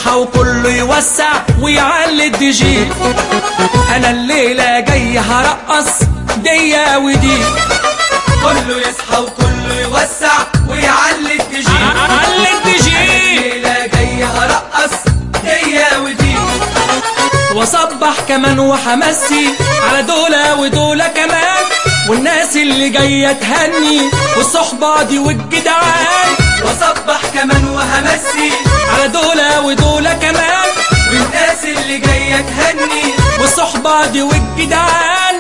يصحى وكله يوسع ويعلي الدي جي انا الليله جاي هرقص ديا ودي كله يصحى وكله يوسع ويعلي الدي جي علي الدي جي الليلة جاي هرقص ديا ودي واصبح كمان وحمسي على دولة ودولة كمان والناس اللي جاية تهني والصحبة دي والجدعان وصبح كمان وهمسي على دولة ودولة كمان والناس اللي جاية تهني والصحبة دي والجدعان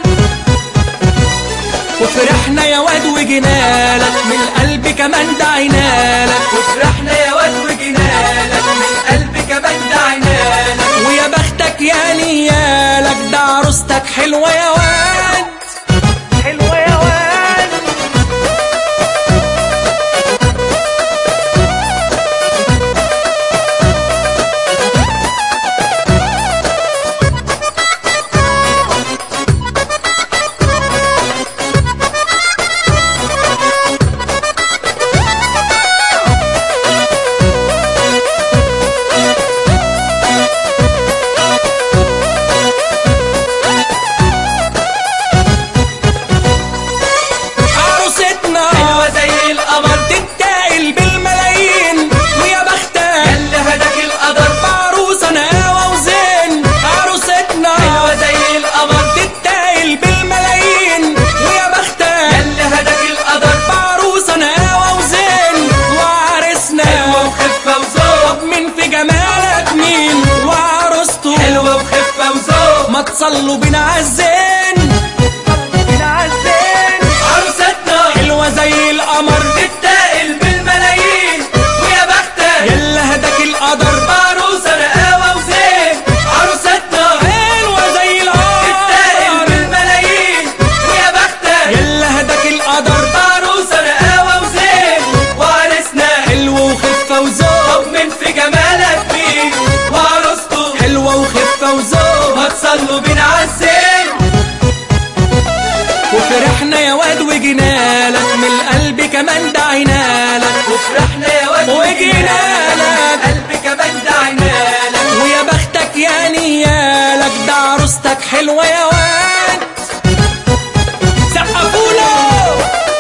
وفرحنا يا واد وجنالك من القلب كمان دعينالك وفرحنا يا واد وجنالك من قلبي كمان دعينالك ويا بختك يا نيالك ده عروستك حلوة يا واد حلوة يا واد عروستنا حلوة زي القمر تتاقل بالملايين ويا بختك ياللي هداك القدر عروسة نقاوة وزين عروستنا حلوة زي القمر تتاقل بالملايين ويا بختك ياللي هداك القدر عروسة نقاوة وزين وعرسنا حلوة وخفة وذوق طب مين في جمالك مين وعروسته حلوة وخفة وذوق ما تصلوا بينا عالزين بينا عالزين عروستنا حلوة زي القمر تتاقل بالملايين ويا بختك يلا هداك القدر عروسة رقاوة وزين عروستنا حلوة زي تتاقل القمر بالملايين ويا بختك يلا هداك القدر عروسة رقاوة وزين وعرسنا حلو وخفة وذوق طب من في جمالك مين وعروسته حلوة وخفة وذوق ما تصلوا بينا عالزين وفرحنا يا واد وجنالك من القلب كمان دعينالك وفرحنا يا واد وجنالك. قلبي كمان دعينالك ويا بختك يا نيالك ده عروستك حلوة يا واد سقفوا له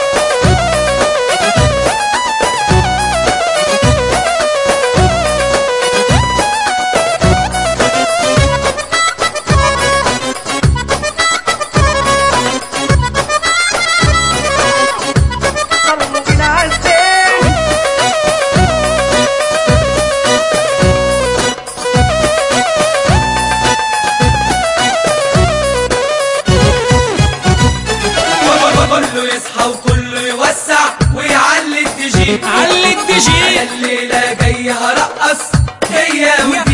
كله يصحى وكله يوسع ويعلي الدي جي علي الدي جي انا الليله جاي هرقص هي